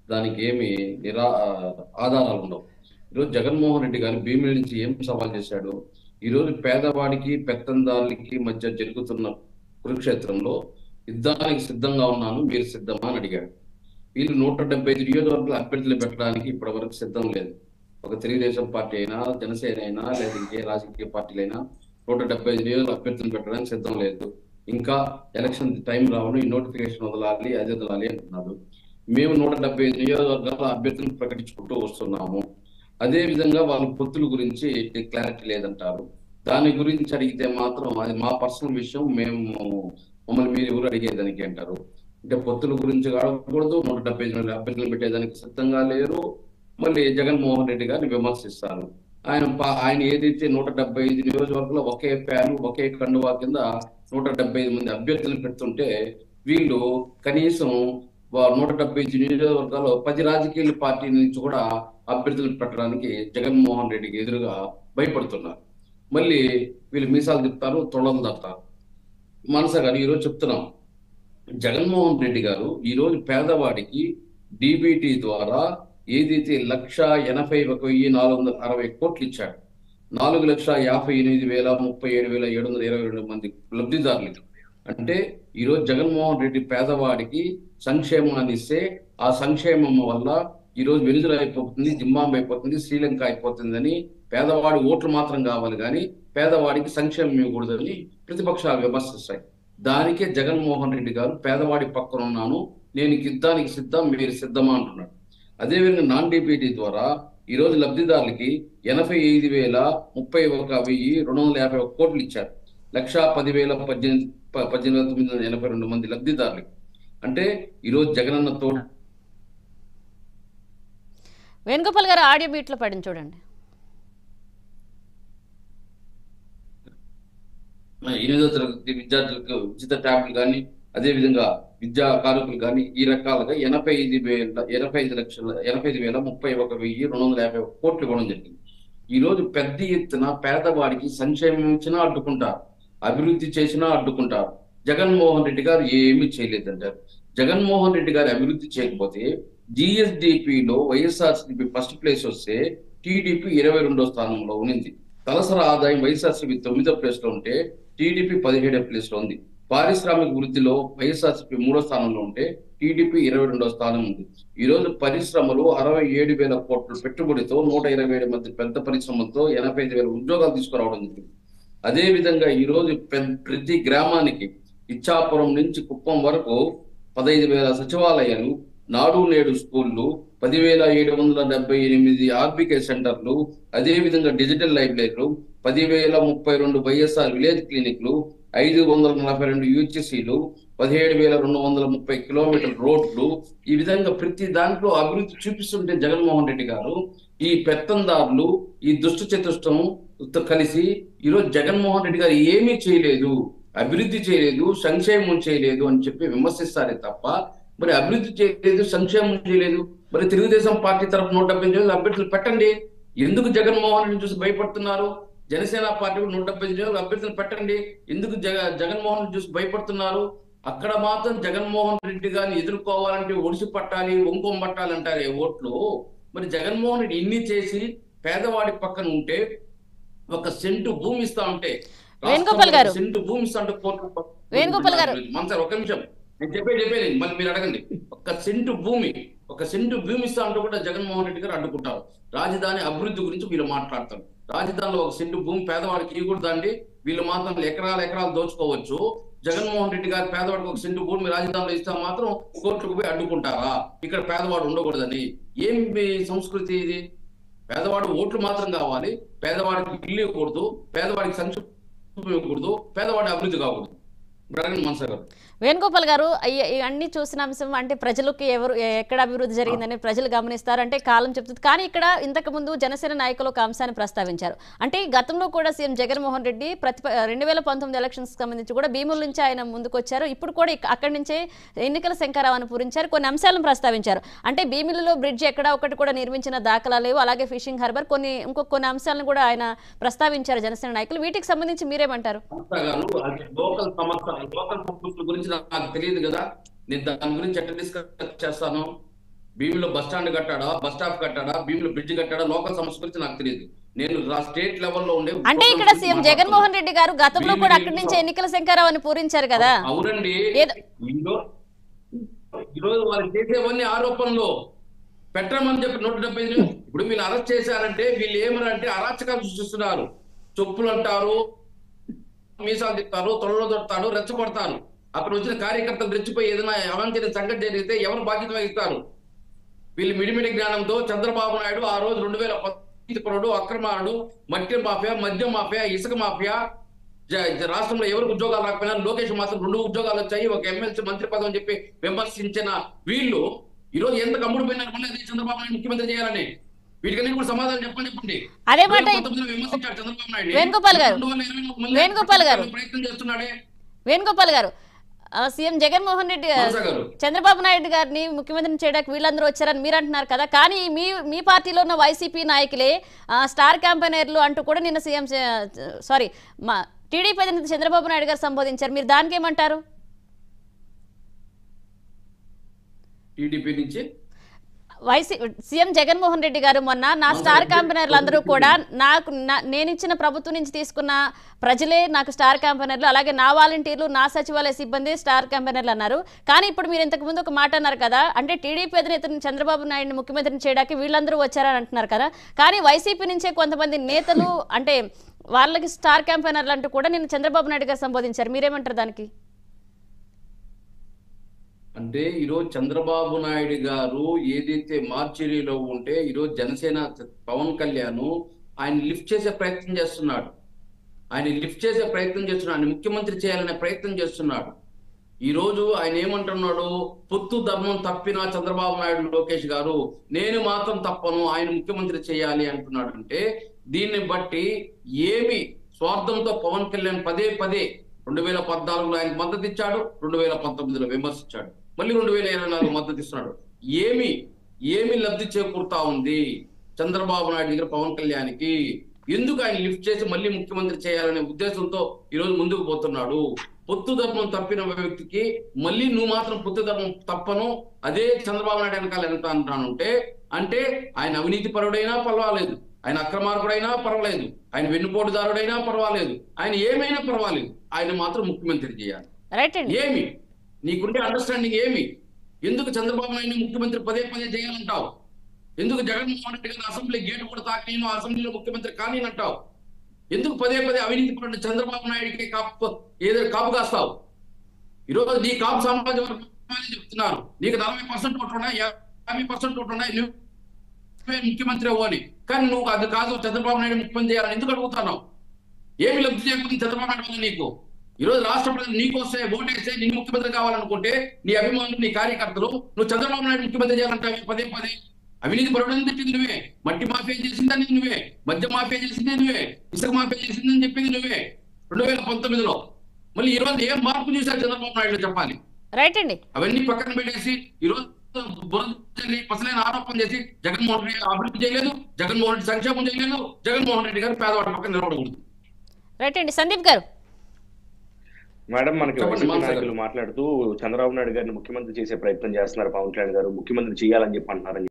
దానికి ఏమి నిరా ఆధారాలు ఉండవు ఈరోజు జగన్మోహన్ రెడ్డి గారు భీమిలి నుంచి ఏం సవాల్ చేశాడు ఈరోజు పేదవాడికి పెత్తందారులకి మధ్య జరుగుతున్న కురుక్షేత్రంలో యుద్ధానికి సిద్ధంగా ఉన్నాను మీరు సిద్ధమా అని అడిగాడు వీళ్ళు నూట డెబ్బై ఐదు నియోజకవర్గాల అభ్యర్థులు పెట్టడానికి ఇప్పటి వరకు సిద్ధం లేదు ఒక తెలుగుదేశం పార్టీ అయినా జనసేన అయినా లేదా ఇంకే రాజకీయ పార్టీలైనా నూట డెబ్బై ఐదు నియోజకవర్గాల అభ్యర్థులు పెట్టడానికి సిద్ధం లేదు ఇంకా ఎలక్షన్ టైం రావడం ఈ నోటిఫికేషన్ వదలాలి అది వదలాలి అంటున్నారు మేము నూట డెబ్బై ఐదు నియోజకవర్గాల అభ్యర్థులను ప్రకటించుకుంటూ వస్తున్నాము అదే విధంగా వాళ్ళ పొత్తుల గురించి క్లారిటీ లేదంటారు దాని గురించి అడిగితే మాత్రం అది మా పర్సనల్ విషయం మేము మమ్మల్ని మీరు ఎవరు అడిగేదానికి అంటారు అంటే పొత్తుల గురించి అడగకూడదు నూట డెబ్బై ఐదు అభ్యర్థులు పెట్టేదానికి సిద్ధంగా లేరు మళ్ళీ జగన్మోహన్ రెడ్డి గారిని విమర్శిస్తారు ఆయన పా- ఆయన ఏదైతే నూట డెబ్బై ఐదు నియోజకవర్గంలో ఒకే ప్యాను ఒకే కండువా కింద నూట డెబ్బై ఐదు మంది అభ్యర్థులు పెడుతుంటే వీళ్ళు కనీసం వా- నూట డెబ్బై ఐదు నియోజకవర్గాల్లో పది రాజకీయ పార్టీ నుంచి కూడా అభ్యర్థులు పెట్టడానికి జగన్మోహన్ రెడ్డికి ఎదురుగా భయపడుతున్నారు మళ్ళీ వీళ్ళు మీసాలు తిప్పుతారు తొడలు తడతారు మనస గారు ఈరోజు చెప్తున్నాం జగన్మోహన్ రెడ్డి గారు ఈరోజు పేదవాడికి డిబిటి ద్వారా ఏదైతే లక్ష ఎనభై ఒక వెయ్యి నాలుగు వందల అరవై కోట్లు ఇచ్చాడు నాలుగు లక్షల యాభై ఎనిమిది వేల ముప్పై ఏడు వేల ఏడు వందల ఇరవై రెండు మంది లబ్ధిదారులకి అంటే ఈరోజు జగన్మోహన్ రెడ్డి పేదవాడికి సంక్షేమాన్ని ఇస్తే ఆ సంక్షేమం వల్ల ఈరోజు వెనుజుల అయిపోతుంది జింబాబే అయిపోతుంది శ్రీలంక అయిపోతుందని పేదవాడి ఓట్లు మాత్రం కావాలి కానీ పేదవాడికి సంక్షేమం ఇవ్వకూడదని ప్రతిపక్షాలు విమర్శిస్తాయి దానికే జగన్మోహన్ రెడ్డి గారు పేదవాడి పక్కన ఉన్నాను నేను యుద్ధానికి సిద్ధం మీరు సిద్ధమా అంటున్నాడు అదేవిధంగా నాన్ డిపిటీ ద్వారా ఈ రోజు లబ్ధిదారులకి ఎనభై ఐదు వేల ముప్పై ఒక వెయ్యి రెండు వందల యాభై ఒక కోట్లు ఇచ్చారు లక్ష పదివేల పద్దెనిమిది ప- పద్దెనిమిది వేల తొమ్మిది వందల ఎనభై రెండు మంది లబ్ధిదారులకి అంటే ఈరోజు జగనన్న తోడు వేణుగోపాల్ గారు ఆడియో బీట్లో పడిన చూడండి ఎనిమిదో తరగతి విద్యార్థులకు ఉచిత ట్యాబ్లు కానీ అదే విధంగా విద్యా కార్మికులు కానీ ఈ రకాలుగా ఎనభై ఐదు వేల ఎనభై ఐదు లక్షల ఎనభై ఐదు వేల ముప్పై ఒక వెయ్యి రెండు వందల యాభై ఒక కోట్లు ఇవ్వడం జరిగింది ఈ రోజు పెద్ద ఎత్తున పేదవాడికి సంక్షేమం ఇచ్చినా అడ్డుకుంటారు అభివృద్ధి చేసినా అడ్డుకుంటారు జగన్మోహన్ రెడ్డి గారు ఏమీ చేయలేదంటారు జగన్మోహన్ రెడ్డి గారు అభివృద్ధి చేయకపోతే జిఎస్డిపిలో వైఎస్ఆర్సీపీ ఫస్ట్ ప్లేస్ వస్తే టీడీపీ ఇరవై రెండో స్థానంలో ఉంది తలసరి ఆదాయం వైఎస్ఆర్సీపీ తొమ్మిదో ప్లేస్ లో ఉంటే టీడీపీ పదిహేడో ప్లేస్ లో ఉంది పారిశ్రామిక వృద్ధిలో వైఎస్ఆర్సీపీ మూడో స్థానంలో ఉంటే టీడీపీ ఇరవై రెండో స్థానం ఉంది ఈ రోజు పరిశ్రమలు అరవై ఏడు వేల కోట్ల పెట్టుబడితో నూట ఇరవై ఏడు మంది పెద్ద పరిశ్రమలతో ఎనభై ఐదు వేల ఉద్యోగాలు తీసుకురావడం జరిగింది అదే విధంగా ఈ రోజు పె- ప్రతి గ్రామానికి ఇచ్చాపురం నుంచి కుప్పం వరకు పదహైదు వేల సచివాలయాలు నాడు నేడు స్కూళ్ళు పదివేల ఏడు వందల డెబ్బై ఎనిమిది ఆర్బికే సెంటర్లు అదే విధంగా డిజిటల్ లైబ్రరీలు పదివేల ముప్పై రెండు వైఎస్ఆర్ విలేజ్ క్లినిక్లు ఐదు వందల నలభై రెండు యూజీసీలు పదిహేడు వేల రెండు వందల ముప్పై కిలోమీటర్ రోడ్లు ఈ విధంగా ప్రతి దాంట్లో అభివృద్ధి చూపిస్తుంటే జగన్మోహన్ రెడ్డి గారు ఈ పెత్తందారులు ఈ దుష్ట చతుష్టం తో కలిసి ఈరోజు జగన్మోహన్ రెడ్డి గారు ఏమీ చేయలేదు అభివృద్ధి చేయలేదు సంక్షేమం చేయలేదు అని చెప్పి విమర్శిస్తారే తప్ప మరి అభివృద్ధి చేయలేదు సంక్షేమం చేయలేదు మరి తెలుగుదేశం పార్టీ తరఫు నూట డెబ్బై ఎనిమిది అభ్యర్థులు పెట్టండి ఎందుకు జగన్మోహన్ రెడ్డి చూసి భయపడుతున్నారు జనసేన పార్టీ కూడా నూట డెబ్బై ఎనిమిది అభ్యర్థులు పెట్టండి ఎందుకు జగ జగన్మోహన్ రెడ్డి చూసి భయపడుతున్నారు అక్కడ మాత్రం జగన్మోహన్ రెడ్డి గారిని ఎదుర్కోవాలంటే ఒడిసి పట్టాలి ఒంకొం పట్టాలి అంటారే ఓట్లు మరి జగన్మోహన్ రెడ్డి ఇన్ని చేసి పేదవాడి పక్కన ఉంటే ఒక సెంటు భూమి ఇస్తా ఉంటే వేణుగోపాల్ గారు. రాష్ట్రంలో సెంటు భూమి ఇస్తా ఉంటే కోట్లు వేణుగోపాల్ గారు. మనసారి ఒక నిమిషం నేను చెప్పేది చెప్పేది మళ్ళీ మీరు అడగండి ఒక సెంటు భూమి ఒక సెంటు భూమి ఇస్తా ఉంటే కూడా జగన్మోహన్ రెడ్డి గారు అడ్డుకుంటారు రాజధాని అభివృద్ధి గురించి వీళ్ళు మాట్లాడతారు రాజధానిలో ఒక సెంటు భూమి పేదవాడికి ఇవ్వకూడదండి వీళ్ళు మాత్రం ఎకరాల ఎకరాలు దోచుకోవచ్చు జగన్మోహన్ రెడ్డి గారు పేదవాడికి ఒక సెంటు భూమి రాజధానిలో ఇస్తా మాత్రం కోర్టుకు పోయి అడ్డుకుంటారా ఇక్కడ పేదవాడు ఉండకూడదని ఏం మీ సంస్కృతి ఇది పేదవాడు ఓట్లు మాత్రం కావాలి పేదవాడికి ఇల్లు ఇవ్వకూడదు పేదవాడికి సంక్షేమం ఇవ్వకూడదు పేదవాడి అభివృద్ధి కాకూడదు ఇప్పుడు అడగండి మనసా గారు వేణుగోపాల్ గారు అయ్య- ఈ అన్ని చూసిన అంశం అంటే ప్రజలకు ఎవరు ఎ- ఎక్కడ అభివృద్ధి జరిగిందని ప్రజలు గమనిస్తారు అంటే కాలం చెప్తుంది కానీ ఇక్కడ ఇంతకు ముందు జనసేన నాయకులు ఒక అంశాన్ని ప్రస్తావించారు అంటే గతంలో కూడా సీఎం జగన్మోహన్ రెడ్డి ప్రతి రెండు వేల పంతొమ్మిది ఎలక్షన్స్ సంబంధించి కూడా భీముల నుంచి ఆయన ముందుకు వచ్చారు ఇప్పుడు కూడా ఇక- అక్కడి నుంచే ఎన్నికల శంకరావాన్ని పూరించారు కొన్ని అంశాలను ప్రస్తావించారు అంటే భీములలో బ్రిడ్జ్ ఎక్కడ ఒకటి కూడా నిర్మించిన దాఖలా లేవు అలాగే ఫిషింగ్ హార్బర్ కొన్ని ఇంకో కొన్ని అంశాలను కూడా ఆయన ప్రస్తావించారు జనసేన నాయకులు వీటికి సంబంధించి మీరేమంటారు సంస్థ గారు అది లోకల్ సంస్థ లోకల్ సంస్కృతుల గురించి నాకు తెలియదు కదా నేను దాని గురించి ఎట్లా డిస్కస్ చేస్తాను భీమిలో బస్ స్టాండ్ కట్టాడా బస్ స్టాప్ కట్టాడా భీమిలో బ్రిడ్జ్ కట్టాడా లోకల్ సమస్య గురించి నాకు తెలియదు నేను రా- స్టేట్ లెవెల్లో ఉండే అంటే లోకల్ ఇక్కడ సీఎం గురించి జగన్మోహన్ రెడ్డి గారు గతంలో కూడా భీమిలి అక్కడి నుంచి ఎన్నికల శంకారావుని పూరించారు కదా అవునండి ఏదో- ఈరో- ఈరోజు వాళ్ళు చేసేవన్నీ ఆరోపణలు పెట్టమని చెప్పి నూట డెబ్బై ఐదు ఇప్పుడు వీళ్ళు అరెస్ట్ చేశారంటే వీళ్ళు ఏమనంటే అరాచకాలు సృష్టిస్తున్నారు చెప్పులు అంటారు మీసాలు తిప్తారు తొలలో దొడతారు రెచ్చగొడతారు అక్కడ వచ్చిన కార్యకర్తలు రెచ్చిపోయి ఏదైనా అవంచన సంఘటన జరిగితే ఎవరు బాధ్యత వహిస్తారు వీళ్ళు మిడిమిడి జ్ఞానంతో చంద్రబాబు నాయుడు ఆ రోజు రెండు వేల పరుడు అక్రమాడు మట్టి మాఫియా మద్యం మాఫియా ఇసుక మాఫియా జ- జ- రాష్ట్రంలో ఎవరికి ఉద్యోగాలు రాకపోయినా లోకేష్ మాత్రం రెండు ఉద్యోగాలు వచ్చాయి ఒక ఎమ్మెల్సీ మంత్రి పదవి అని చెప్పి విమర్శించిన వీళ్ళు ఈ రోజు ఎంత కమ్ముడు పోయినారు మళ్ళీ అదే చంద్రబాబు నాయుడు ముఖ్యమంత్రి చేయాలని వీటికన్నీ కూడా సమాధానం చెప్పండి చెప్పండి అదే మాట 2019 లో విమర్శించారు చంద్రబాబు నాయుడు వేణుగోపాల్ గారు. 2020 లో మళ్ళీ వేణుగోపాల్ గారు. ప్రయత్నం చేస్తున్నాడే వేణుగోపాల్ గారు ఆ, సీఎం జగన్మోహన్ రెడ్డి గారు మనసా గారు చంద్రబాబు నాయుడు గారిని ముఖ్యమంత్రిని చేయడానికి వీళ్ళందరూ వచ్చారని మీరు అంటున్నారు కదా కానీ మీ మీ పార్టీలో ఉన్న వైసీపీ నాయకులే ఆ, స్టార్ క్యాంపెయినర్లు అంటూ కూడా నిన్న సీఎం చ- సారీ మా టీడీపీ అధినేత చంద్రబాబు నాయుడు గారు సంబోధించారు మీరు దానికి ఏమంటారు టీడీపీ నుంచి వైసీ సీఎం జగన్మోహన్ రెడ్డి గారు మొన్న నా స్టార్ క్యాంపెయినర్లు అందరూ కూడా నాకు నా- నేను ఇచ్చిన ప్రభుత్వం నుంచి తీసుకున్న ప్రజలే నాకు స్టార్ క్యాంపెయినర్లు అలాగే నా వాలంటీర్లు నా సచివాలయ సిబ్బంది స్టార్ క్యాంపెయినర్లు అన్నారు కానీ ఇప్పుడు మీరు ఇంతకు ముందు ఒక మాట అన్నారు కదా అంటే టీడీపీ అధినేతని చంద్రబాబు నాయుడిని ముఖ్యమంత్రిని చేయడానికి వీళ్ళందరూ వచ్చారని అంటున్నారు కదా కానీ వైసీపీ నుంచే కొంతమంది నేతలు అంటే వాళ్ళకి స్టార్ క్యాంపెయినర్లు అంటూ కూడా నేను చంద్రబాబు నాయుడు గారు సంబోధించారు మీరేమంటారు దానికి అంటే ఈరోజు చంద్రబాబు నాయుడు గారు ఏదైతే మార్చిరీలో ఉంటే ఈరోజు జనసేన పవన్ కళ్యాణ్ ఆయన లిఫ్ట్ చేసే ప్రయత్నం చేస్తున్నాడు ఆయన లిఫ్ట్ చేసే ప్రయత్నం చేస్తున్నాడు ఆయన ముఖ్యమంత్రి చేయాలనే ప్రయత్నం చేస్తున్నాడు ఈ రోజు ఆయన ఏమంటున్నాడు పొత్తు ధర్మం తప్పిన చంద్రబాబు నాయుడు లోకేష్ గారు నేను మాత్రం తప్పను ఆయన ముఖ్యమంత్రి చేయాలి అంటున్నాడు అంటే దీన్ని బట్టి ఏమి స్వార్థంతో పవన్ కళ్యాణ్ పదే పదే రెండు వేల పద్నాలుగులో ఆయనకు మద్దతు ఇచ్చాడు రెండు వేల పంతొమ్మిదిలో విమర్శించాడు మళ్ళీ రెండు వేల ఇరవై నాలుగు మద్దతు ఇస్తున్నాడు ఏమి ఏమి లబ్ధి చేకూరుతా ఉంది చంద్రబాబు నాయుడు దగ్గర పవన్ కళ్యాణ్కి ఎందుకు ఆయన లిఫ్ట్ చేసి మళ్ళీ ముఖ్యమంత్రి చేయాలనే ఉద్దేశంతో ఈరోజు ముందుకు పోతున్నాడు పొత్తు ధర్మం తప్పిన వ్యక్తికి మళ్ళీ నువ్వు మాత్రం పొత్తు ధర్మం తప్పను అదే చంద్రబాబు నాయుడు వెనకాల ఎంత అంటానంటే అంటే ఆయన అవినీతి పరుడైనా పర్వాలేదు ఆయన అక్రమార్కుడైనా పర్వాలేదు ఆయన వెన్నుపోటుదారుడైనా పర్వాలేదు ఆయన ఏమైనా పర్వాలేదు ఆయన మాత్రం ముఖ్యమంత్రి చేయాలి రైట్ అండి ఏమి నీకుండే అండర్స్టాండింగ్ ఏమి ఎందుకు చంద్రబాబు నాయుడు ముఖ్యమంత్రి పదే పదే చేయాలంటావు ఎందుకు జగన్మోహన్ రెడ్డి గారిని అసెంబ్లీ గేటు కూడా తాకి నేను అసెంబ్లీలో ముఖ్యమంత్రి కానీ అంటావు ఎందుకు పదే పదే అవినీతి పరుడు చంద్రబాబు నాయుడికి కాపు ఏదో కాపు కాస్తావు ఈరోజు నీ కాపు సమాజ వర్గాన్ని చెప్తున్నారు నీకు నలభై పర్సెంట్ ఓట్లు ఉన్నాయి యాభై పర్సెంట్ ఓట్లు ఉన్నాయి నువ్వే ముఖ్యమంత్రి అవ్వాలి కానీ నువ్వు అది కాదు చంద్రబాబు నాయుడు ముఖ్యమంత్రి చేయాలని ఎందుకు అడుగుతున్నావు ఏమి లబ్ధి చేయకపోతే చంద్రబాబు నాయుడు వల్ల నీకు ఈ రోజు రాష్ట్ర ప్రజలు నీకు వస్తే ఓటేస్తే నిన్ను ముఖ్యమంత్రి కావాలనుకుంటే నీ అభిమానులు నీ కార్యకర్తలు నువ్వు చంద్రబాబు నాయుడు ముఖ్యమంత్రి చేయాలంటావు పదే పదే అవినీతి పరుడని తిట్టింది నువ్వే మట్టి మాఫియా చేసిందని నువ్వే మద్య మాఫియా చేసింది నువ్వే ఇసుక మాఫియా చేసిందని చెప్పింది నువ్వే రెండు వేల పంతొమ్మిదిలో మళ్ళీ ఈ రోజు ఏం మార్పు చూశారు చంద్రబాబు నాయుడు చెప్పాలి రైట్ అండి అవన్నీ పక్కన పెట్టేసి ఈ రోజు బురద చల్లి పసలైన ఆరోపణ చేసి జగన్మోహన్ రెడ్డి అభివృద్ధి చేయలేదు జగన్మోహన్ రెడ్డి సంక్షేమం చేయలేదు జగన్మోహన్ రెడ్డి గారు పేదవాడి పక్కన నిలబడకూడదు రైట్ అండి సందీప్ గారు మేడం మనకి చెప్పండి, వైసీపీ మాన్సా గారు. నాయకులు మాట్లాడుతూ చంద్రబాబు నాయుడు గారిని ముఖ్యమంత్రి చేసే ప్రయత్నం చేస్తున్నారు పవన్ కళ్యాణ్ గారు ముఖ్యమంత్రి చేయాలని చెప్పి అంటున్నారు